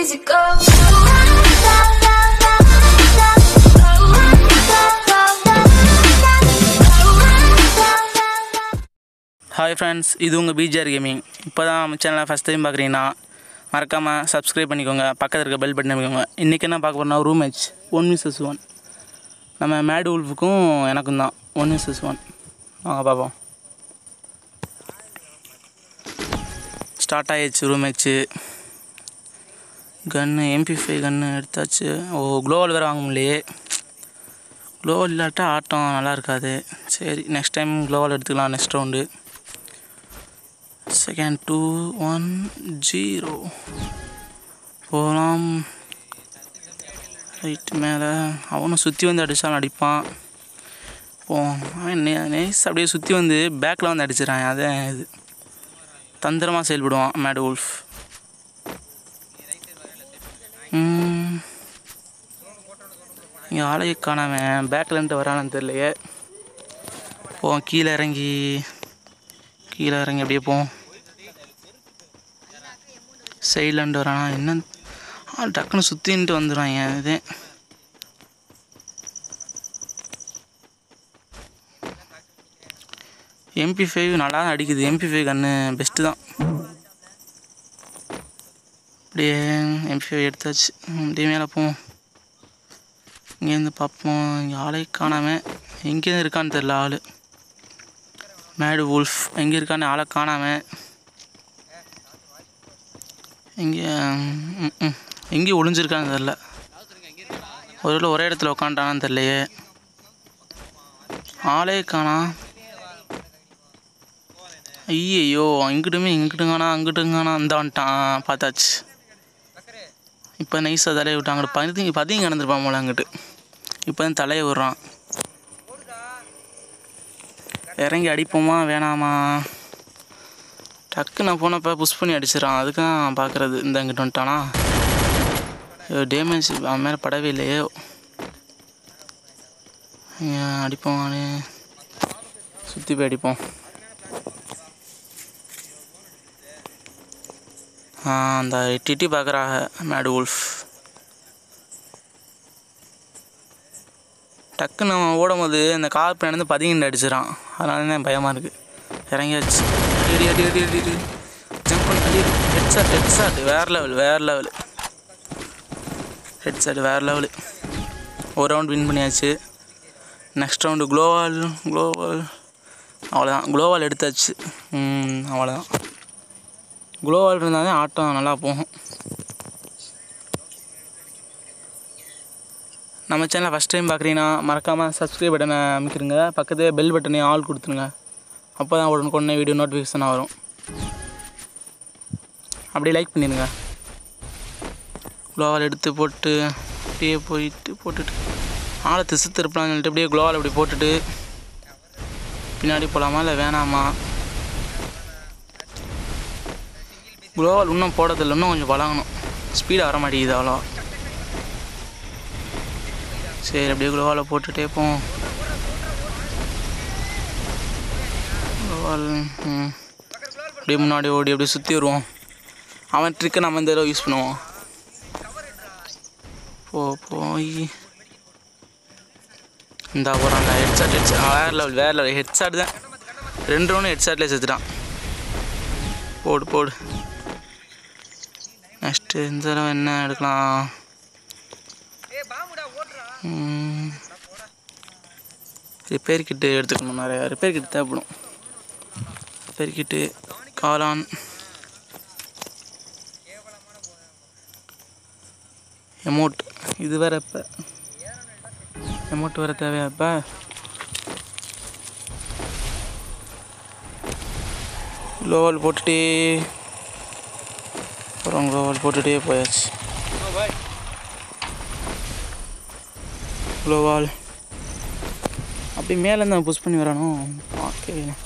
easy go. Hi friends இது உங்கள் PGR gaming இப்போ தான் நம்ம சேனலை ஃபஸ்ட் டைம் பார்க்குறீங்கன்னா மறக்காமல் சப்ஸ்கிரைப் பண்ணிக்கோங்க பக்கத்தில் இருக்க பெல் பட்டன் அமைக்கோங்க இன்றைக்கி என்ன பார்க்க போகிறோம்னா room match one versus one நம்ம மேடு உல்ஃபுக்கும் எனக்கும் தான் ஒன் மிஸ்ஸஸ் ஒன் வாங்க பார்ப்போம் ஸ்டார்ட் ஆயிடுச்சு room match gun MP five gun எடுத்தாச்சு ஓ க்ளோவல் வேறு வாங்க முடியலையே க்ளோவல் இல்லாட்டா ஆட்டம் நல்லா இருக்காது சரி நெக்ஸ்ட் டைம் க்ளோவல் எடுத்துக்கலாம் next round second two one zero போகலாம் ரைட் மேலே அவனும் சுற்றி வந்து அடித்தாலும் அடிப்பான் போ அவன் நைஸ் அப்படியே சுற்றி வந்து பேக்கில் வந்து அடிச்சிடறான் அதான் இது தந்திரமாக செயல்படுவான் மேட் உல்ஃப் இங்கே ஆளையை காணாம பேக்லன்ட்டு வரானு தெரியலையே போவோம் கீழே இறங்கி கீழே இறங்கி அப்படியே போவோம் சைட்லேண்டு வரானா என்ன ஆ டக்குன்னு சுற்றின்ட்டு வந்துடுவாங்க இதே எம்பி ஃபைவ் நல்லா தான் அடிக்குது எம்பி ஃபைவ் கன்று பெஸ்ட்டு தான் அப்படியே எம்பி ஃபைவ் எடுத்தாச்சு அப்படியே மேலே போவோம் இங்கேருந்து பார்ப்போம் இங்கே ஆளே காணாமல் எங்கேருந்து இருக்கான்னு தெரில ஆள் மேடு உல்ஃப் எங்கே இருக்கான்னு ஆளை காணாமல் எங்கே ம், ம். எங்கே ஒளிஞ்சிருக்கான்னு தெரில ஒரு ஒரே இடத்துல உக்காண்டானான்னு தெரிலையே ஆளே காணா ஐயையோ இங்கிட்டுமே இங்கிட்டும் காணா அங்கிட்டும் காணா இந்த வந்துட்டான் பார்த்தாச்சு இப்போ நைஸாக தலையை விட்டு அங்கிட்டு பதுங்கி பதுங்கி கிடந்துருப்பான் போல அங்கிட்டு இப்போ தான் தலையை விடுறான் இறங்கி அடிப்போமா வேணாமா டக்கு நான் போனப்போ புஷ் பண்ணி அடிச்சிடறான் அதுக்கு தான் பார்க்குறது இந்த அங்கிட்டு வந்துட்டானா டேமேஜ் அவன் மேலே படவே இல்லையே ஏன் அடிப்போம் அவனே சுற்றி போய் அடிப்போம் ஆ அந்த எட்டி பார்க்குறாங்க மேடு உல்ஃப் டக்குன்னு நம்ம ஓடும் போது அந்த கார் பின்னாடி பதுங்கிட்டு அடிச்சிடறான் அதனால தான் பயமாக இருக்குது இறங்கியாச்சு அடி அடி அடி அடி அடி ஜம்ப் பண்ணி அடி ஹெட் ஷாட் ஹெட் ஷாட் வேறு லெவல் வேறு லெவல் ஹெட் ஷாட் வேறு லெவலு ஒரு ரவுண்ட் வின் பண்ணியாச்சு நெக்ஸ்ட் ரவுண்டு குளோவால் குளோவால் அவ்வளோதான் குளோவால் எடுத்தாச்சு ம், அவ்வளோதான் குளோவால் இருந்தால் தான் ஆட்டம் நல்லா போகும் நம்ம சேனலை ஃபஸ்ட் டைம் பார்க்குறீங்கன்னா மறக்காமல் சப்ஸ்கிரைப் பட்டனை அமைக்கிறங்க பக்கத்துலேயே பெல் பட்டனையும் ஆல் கொடுத்துருங்க அப்போ தான் உடனுக்குடனே வீடியோ நோட்டிஃபிகேஷனாக வரும் அப்படியே லைக் பண்ணிடுங்க குளோவால் எடுத்து போட்டு அப்படியே போயிட்டு போட்டுட்டு ஆளை திசு திருப்பலாம்னு சொல்லிட்டு அப்படியே குளோவால் அப்படி போட்டுட்டு பின்னாடி போகலாமா இல்லை வேணாமா குளோவால் இன்னும் போடுறதில்ல இன்னும் கொஞ்சம் பழகணும் ஸ்பீடாக வர மாட்டேங்குது அவ்வளோ சரி அப்படியே குளோவால் போட்டுட்டே போவோம் குளோவால் ம் அப்படியே முன்னாடி ஓடி அப்படியே சுற்றி வருவோம் அவன் ட்ரிக்கை நம்ம இந்த தடவை யூஸ் பண்ணுவோம் போ போய் இந்த போகிறான்ல ஹெட்ஷாட் ஹெட்ஷாட் வேறு லெவல் வேறு லெவல் ஹெட்ஷாட் தான் ரெண்டு ரவுண்டும் ஹெட்ஷாட்லேயே செத்துட்டான் போடு போடு நெக்ஸ்ட்டு இந்த தடவை என்ன எடுக்கலாம் ரிப்பேர் கிட்டு எடுத்துக்கணும் நிறையா ரிப்பேர் கிட் தேவைப்படும் ரிப்பேர் கிட்டு காளான் எமௌண்ட் இது வேற இப்போ எமௌண்ட் வேற தேவையா இப்போ லோவல் போட்டுட்டே அப்புறம் லோவல் போட்டுட்டே போயாச்சு குளோவால் அப்படி மேலேருந்து அவன் புஷ் பண்ணி வரானோ பார்க்கவே இல்லை.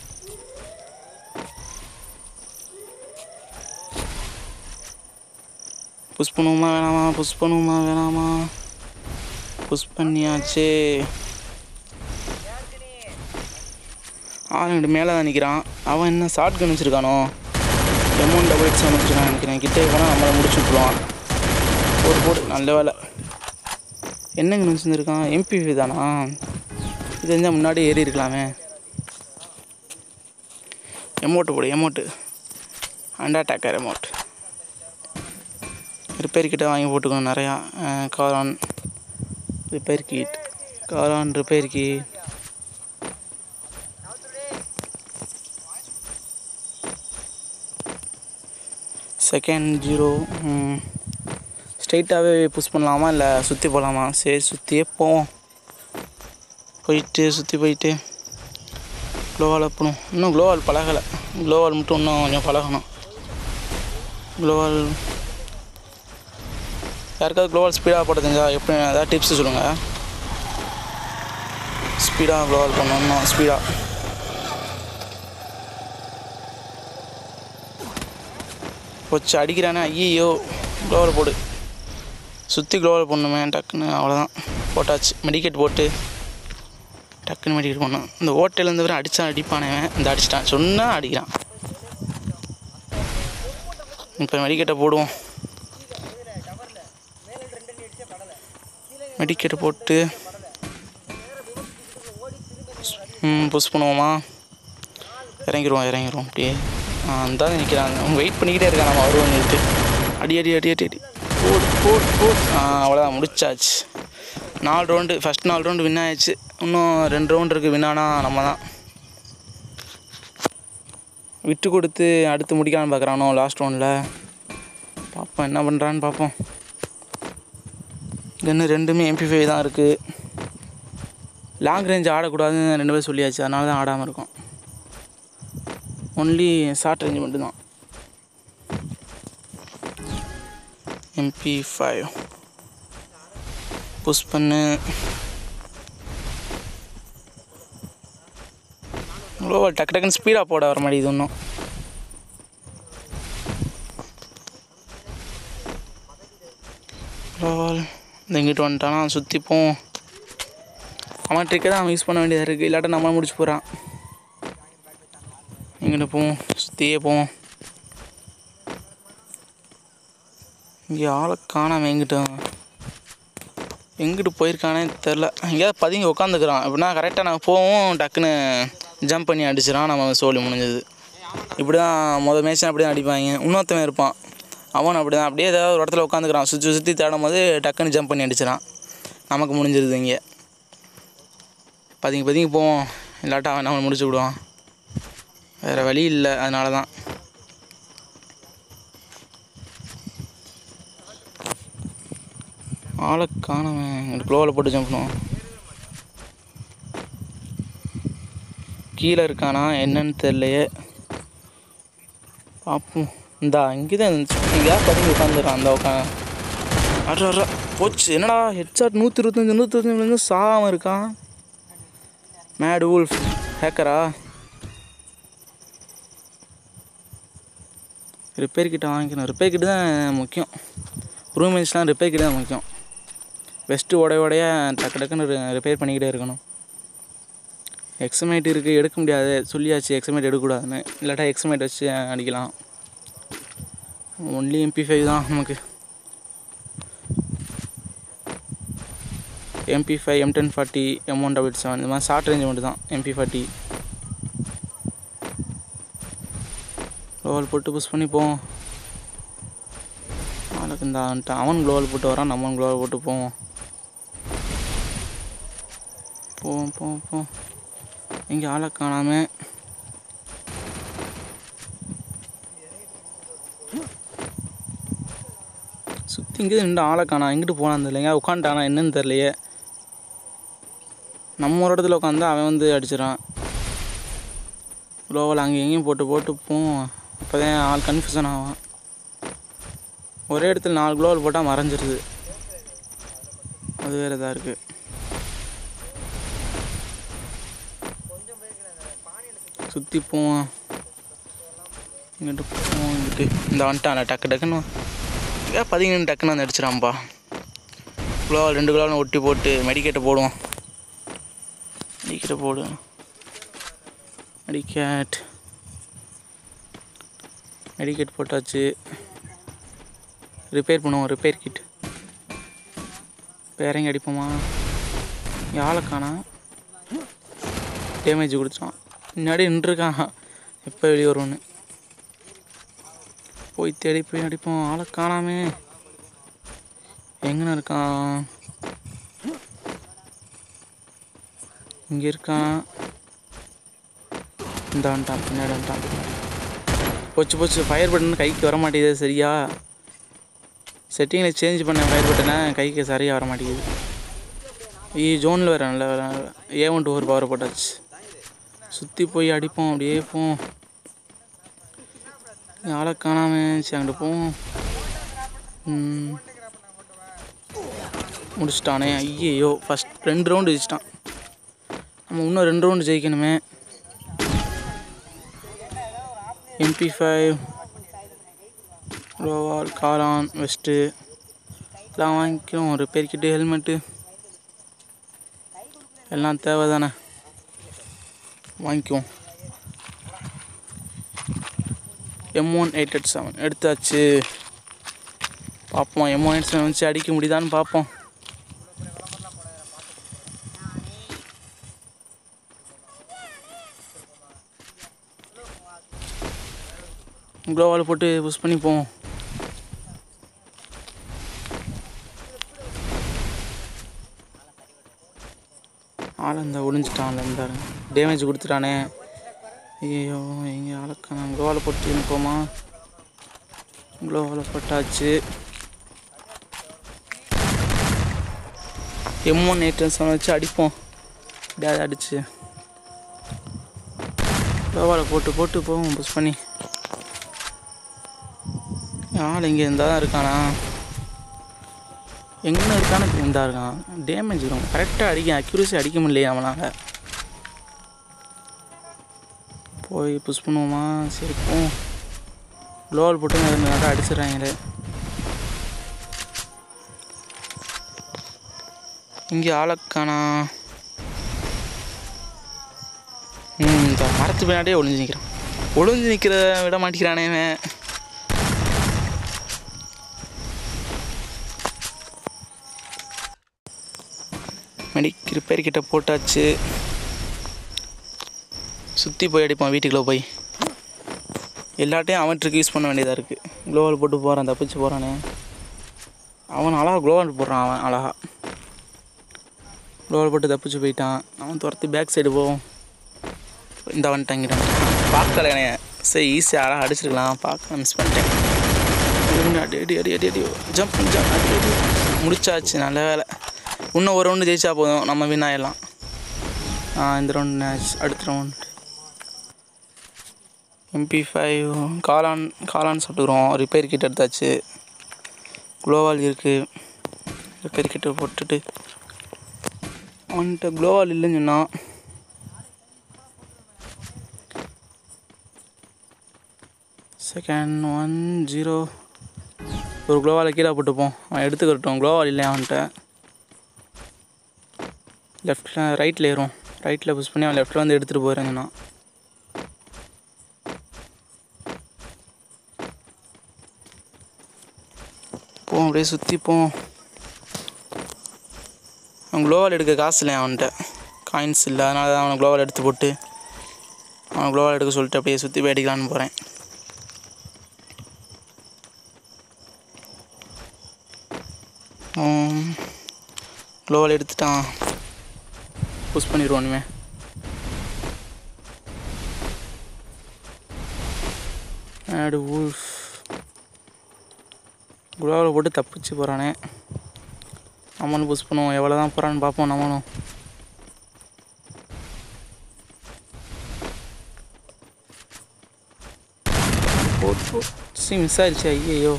புஷ் பண்ணுவோமா வேணாமா புஷ் பண்ணுவோமா வேணாமா புஷ் பண்ணியாச்சே ஆளுங்கிட்ட மேலே தான் நிற்கிறான் அவன் என்ன ஷார்ட் கன் வச்சுருக்கானோ எமௌண்ட் டபுள் எக்ஸ் வச்சுருக்கான் நினைக்கிறேன் கிட்டே போனால் நம்மளை முடிச்சு விட்ருவான் போடு போடு நல்ல வேலை என்னங்க நினச்சிருந்துருக்கான் எம்பிவி தானா இது இருந்தால் முன்னாடி ஏறி இருக்கலாமே எமௌண்ட்டு போடு எமௌண்ட்டு அண்டா டேக்கர் எமௌண்ட் ரிப்பேர் கிட்ட வாங்கி போட்டுக்கணும் நிறையா காரான் ரிப்பேர் கிட் காரான் ரிப்பேர் கிட் செகண்ட் ஜீரோ ஸ்ட்ரைட்டாகவே புஷ் பண்ணலாமா இல்லை சுற்றி போகலாமா சரி சுற்றியே போவோம் போயிட்டு சுற்றி போயிட்டு க்ளோவால் போகணும் இன்னும் க்ளோவால் பழகலை க்ளோவால் மட்டும் இன்னும் கொஞ்சம் பழகணும் க்ளோவால் யாருக்காவது க்ளோவால் ஸ்பீடாக போட தெரிஞ்சா எப்படி ஏதாவது டிப்ஸ் சொல்லுங்கள் ஸ்பீடாக க்ளோவால் பண்ணணும் ஸ்பீடாக வச்சு அடிக்கிறானே ஐயோ க்ளோவில் போடு சுற்றி க்ளோவில் போடணுமே டக்குன்னு அவ்வளோதான் போட்டாச்சு மெடிக்கெட் போட்டு டக்குன்னு மெடிக்கெட் பண்ணோம் இந்த ஓட்டையிலேருந்து வரை அடித்தா அடிப்பானே இவன். இந்த அடிச்சிட்டான் சொன்னால் அடிக்கிறான் இப்போ மெடிக்கெட்டை போடுவோம் மெடிக்கெட்டை போட்டு ம் புஷ் பண்ணுவோமா இறங்கிடுவோம் இறங்கிடுவோம் அப்படியே ஆ அந்த நிற்கிறாங்க அவங்க வெயிட் பண்ணிக்கிட்டே இருக்கான் நம்ம வருவோம் அடி அடி அடி அடி அடி போடு போடு போடு ஆ அவ்வளோதான் முடிச்சாச்சு நாலு ரவுண்டு ஃபஸ்ட் நாலு ரவுண்டு வின் ஆயிடுச்சு இன்னும் ரெண்டு ரவுண்டு இருக்குது வின் ஆனால் நம்ம தான் விட்டு கொடுத்து அடுத்து முடிக்கலான்னு பார்க்குறானோ லாஸ்ட் ரவுண்டில் பார்ப்போம் என்ன பண்ணுறான்னு பார்ப்போம் இன்னும் ரெண்டுமே எம்பி ஃபைவ் தான் இருக்குது லாங் ரேஞ்ச் ஆடக்கூடாதுன்னு ரெண்டு பேரும் சொல்லியாச்சு அதனால தான் ஆடாமல் இருக்கோம் ஒன்லி ஷார்ட் ரேஞ்ச் மட்டும்தான் எம்பி ஃபைவ் புஷ் பண்ணு குளோபல் டக்கு டக்குன்னு ஸ்பீடாக போட வர மாதிரி இது ஒன்றும் குளோபல் இந்த இங்கிட்டு வந்துட்டானா சுற்றி போவோம் அவன் ட்ரிக்கை தான் அவன் யூஸ் பண்ண வேண்டியதாக இருக்குது இல்லாட்ட நம்ம முடிச்சு போகிறான் இங்கிட்டு போவோம் சுற்றியே போவோம் இங்கே ஆளை காணாம எங்கிட்ட எங்கிட்டு போயிருக்கானே தெரில எங்கேயாவது பதுங்கி உட்காந்துக்கிறான் அப்படின்னா கரெக்டாக நாங்கள் போவோம் டக்குன்னு ஜம்ப் பண்ணி அடிச்சிடான் நம்ம சோலி முடிஞ்சது இப்படி தான் மொதல் மேட்ச் அப்படி தான் அடிப்பாங்க இன்னொருத்தவன் இருப்பான் அவன் அப்படி தான் அப்படியே ஏதாவது ஒரு இடத்துல உட்காந்துக்கிறான் சுற்றி சுற்றி தேடும் போது டக்குன்னு ஜம்ப் பண்ணி அடிச்சிடான் நமக்கு முடிஞ்சிருது இங்கே பதுங்கி பதுங்கி போவோம் இல்லாட்டா அவன் நம்மளை முடிச்சு விடுவான் வேறு வழி இல்லை அதனால தான் ஆளை காணாம க்ளோவில் போட்டு ஜம்ப் பண்ணுவோம் கீழே இருக்கானா என்னன்னு தெரியலையே பார்ப்போம் இந்தா இங்கே தான் எங்கேயா பதுங்கி உட்காந்துருக்கான் அந்த உட்காந்து அட்ரா அட்ரா போச்சு என்னடா ஹெட்ஷாட் நூற்றி இருபத்தஞ்சி நூற்றி இருபத்தஞ்சிலேருந்து சாகாமல் இருக்கான் மேட் ஊல்ஃப் ஹேக்கரா ரிப்பேர் கிட்ட வாங்கிக்கணும் ரிப்பேர் கிட்ட தான் முக்கியம் ரூம்மேட்ஸ்லாம் ரிப்பேர் கிட்ட தான் முக்கியம் வெஸ்ட்டு உடைய உடைய டக்கு டக்குன்னு ரிப்பேர் பண்ணிக்கிட்டே இருக்கணும் எக்ஸமேட் இருக்குது எடுக்க முடியாது சொல்லியாச்சு எக்ஸமேட் எடுக்கக்கூடாதுன்னு இல்லாட்டா எக்ஸமேட் வச்சு அடிக்கலாம் ஒன்லி எம்பி ஃபைவ் தான் நமக்கு MP five M ten forty M one double seven இந்த மாதிரி ஷார்ட் ரேஞ்ச் மட்டும் தான் எம்பி ஃபார்ட்டி க்ளோவல் போட்டு புஷ் பண்ணி போவோம் அவனுக்கு இந்த அவன்ட்ட- அவன் க்ளோவல் போட்டு வரான் நம்ம க்ளோவல் போட்டு போவோம் போவோம் போவோம் போவோம் இங்கே ஆளை காணாம சுற்றி இங்கே நின்று ஆளை காணாம் எங்கிட்டு போனான் தெரியலைங்க உட்காந்துட்டானா என்னன்னு தெரியலையே நம்ம ஒரு இடத்துல உட்காந்தா அவன் வந்து அடிச்சிடறான் க்ளோவல் அங்கே எங்கேயும் போட்டு போட்டு போவோம் அப்போ தான் ஆள் கன்ஃபியூஷன் ஆகும் ஒரே இடத்துல நாலு க்ளோவல் போட்டால் மறைஞ்சிருது அது வேறு இதாக இருக்குது சுற்றி போவோம் இங்கிட்டு போவோம் இங்கிட்டு இந்த வந்துட்டான் டக்கு டக்குன்னு ஏன் பதினஞ்சு டக்குன்னு வந்து அடிச்சிடாம்பா குளோவால் ரெண்டு குளோவாலும் ஒட்டி போட்டு மெடிக்கேட்டை போடுவோம் மெடிக்கேட்டை போடு மெடிக்கேட் மெடிக்கேட் போட்டாச்சு ரிப்பேர் பண்ணுவோம் ரிப்பேர் கிட் இப்போ இறங்கி அடிப்போமா இங்கே ஆளை காணா டேமேஜ் கொடுத்துட்டான் முன்னாடி நின்றுருக்கான் எப்போ வெளியே வருவோன்னு போய் தேடி போய் அடிப்போம் ஆளை காணாமே எங்கன இருக்கான் இங்கே இருக்கான் இந்த வந்துட்டான் பின்னாடி வந்துட்டான் பின்னாடி போச்சு போச்சு ஃபயர் பட்டன் கைக்கு வர மாட்டேங்குது சரியா செட்டிங்கில் சேஞ்ச் பண்ண ஃபயர் பட்டனை கைக்கு சரியாக வர மாட்டேங்குது ஈ ஜோனில் வேறு நல்ல ஏ ஒன் டூ ஒரு பவர் போட்டாச்சு சுற்றி போய் அடிப்போம் அப்படியே போவோம் ஆளை காணாம சரி அங்கிட்டு போவோம் ம். முடிச்சிட்டானே ஐயையோ ஃபஸ்ட் ரெண்டு ரவுண்டு ஜெயிச்சிட்டான் நம்ம இன்னும் ரெண்டு ரவுண்டு ஜெயிக்கணுமே எம்பி ஃபைவ் ரோவால் காளான் வெஸ்ட்டு எல்லாம் வாங்கிக்கிறோம் ரிப்பேர் கிட்டு ஹெல்மெட்டு எல்லாம் தேவை தானே வாங்கிக்குவோம் M one eight eight seven எடுத்தாச்சு பார்ப்போம் எம் ஒன் எயிட் செவன் வச்சு அடிக்க முடியுதான்னு பார்ப்போம் க்ளோவால் போட்டு புஷ் பண்ணி போவோம் ஆள் இந்த ஒளிஞ்சிட்டான்ல இந்த டேமேஜ் கொடுத்துட்டானே ஐயோ எங்கே ஆளக்கான க்ளோவால் போட்டு போமா க்ளோவால் போட்டாச்சு எம் ஒன் எயிட் செவன் வச்சு அடிப்போம் டேட் அடிச்சு க்ளோவால் போட்டு போட்டு போவோம் புஷ் பண்ணி ஆள் இங்கே இருந்தால் தான் இருக்கானா எங்கே இருக்கான்னு இருந்தா இருக்கான் டேமேஜ் வரும் கரெக்டாக அடிக்க அக்யூரஸி அடிக்க முடியலையே அவனால் போய் புஷ் பண்ணுவோமா சரி போவோம் க்ளோவல் போட்டு நல்லா அடிச்சிடுறாங்களே இங்கே ஆளக்கானா ம் இந்த மரத்து பின்னாடியே ஒளிஞ்சு நிற்கிறான் ஒளிஞ்சு நிற்கிற விட மாட்டேங்கிறானே இவன் மெடிக் ரிப்பேர் கிட்ட போட்டாச்சு சுற்றி போய் அடிப்பான் வீட்டுக்குள்ளே போய் எல்லாட்டையும் அவன் ட்ரிக் யூஸ் பண்ண வேண்டியதாக இருக்குது க்ளோவால் போட்டு போகிறான் தப்பிச்சு போகிறானே அவன் அழகா க்ளோவால் போடுறான் அவன் அழகா க்ளோவால் போட்டு தப்பிச்சு போயிட்டான் அவன் துரத்தி பேக் சைடு போவோம் இந்த வந்துட்டாங்கிட்டான் பார்க்கல என்னைய சரி ஈஸியாக அழகாக அடிச்சிருக்கலாம் பார்க்க மிஸ் பண்ணிட்டேன் அடி அடி அடி அடி அடி ஜம்ப் ஜம்ப் அடி அடி முடிச்சாச்சு நல்ல வேலை இன்னும் ஒரு ரவுண்டு ஜெயிச்சா போதும் நம்ம வின் ஆயிடலாம் ஆ இந்த ரவுண்ட் மேட்ச் அடுத்த ரவுண்ட் எம்பி ஃபைவ் காளான் காளான் சாப்பிட்டுக்கிறோம் ரிப்பேர் கிட் எடுத்தாச்சு குளோவால் இருக்குது ரிப்பேர் கிட்ட போட்டுட்டு அவன்கிட்ட குளோவால் இல்லைன்னு சொன்னான் செகண்ட் ஒன் ஜீரோ ஒரு குளோவால் கீழே போட்டுப்போம் அவன் எடுத்துக்கிட்டோம் குளோவால் இல்லை அவன்கிட்ட லெஃப்டில் ரைட்டில் ஏறும் ரைட்டில் புஷ் பண்ணி அவன் லெஃப்ட்டில் வந்து எடுத்துகிட்டு போகிறேங்கண்ணா போவோம் அப்படியே சுற்றி போவோம் அவன் குளோவால் எடுக்க காசு இல்லை அவன்கிட்ட காயின்ஸ் இல்லை அதனால தான் அவனை குளோவால் எடுத்து போட்டு அவன் குளோவால் எடுக்க சொல்லிட்டு அப்படியே சுற்றி போய் அடிக்கலான்னு போகிறேன் குளோவால் எடுத்துட்டான் புஷ் பண்ணிடுவோம் இனிமே ஆடு ஊல்ஃப் குளோவில் போட்டு தப்பிச்சு போகிறானே நம்மளும் புஷ் பண்ணுவோம் எவ்வளோ தான் போகிறான்னு பார்ப்போம் நம்மளும் சி மிஸ் ஆயிடுச்சு ஐயோ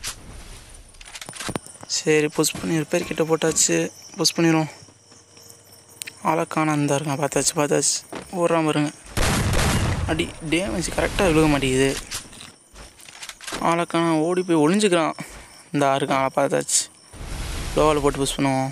சரி புஷ் பண்ணி ரிப்பேர் கிட்ட போட்டாச்சு புஷ் பண்ணிடுவோம் ஆளக்கான இருந்தா இருக்கான் பார்த்தாச்சு பார்த்தாச்சு ஓடுறான் பாருங்க அடி டேமேஜ் கரெக்டாக விழுக மாட்டேங்குது ஆளக்கான ஓடி போய் ஒளிஞ்சுக்கிறான் இந்த இருக்கான் ஆளை பார்த்தாச்சு லோவில் போட்டு புஷ் பண்ணுவோம்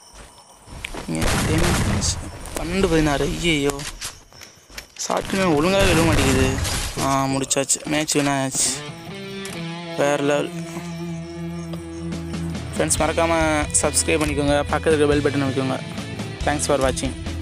டேமேஜ் பன்னெண்டு பதினாறு ஐயோ ஷார்ட்குமே ஒழுங்காகவே விழுக மாட்டேங்குது ஆ முடிச்சாச்சு மேட்ச் வின் ஆச்சு வேறு லெவல் ஃப்ரெண்ட்ஸ் மறக்காமல் சப்ஸ்கிரைப் பண்ணிக்கோங்க பக்கத்தில் இருக்க பெல் பட்டன் அமைக்கோங்க தேங்க்ஸ் ஃபார் வாட்சிங்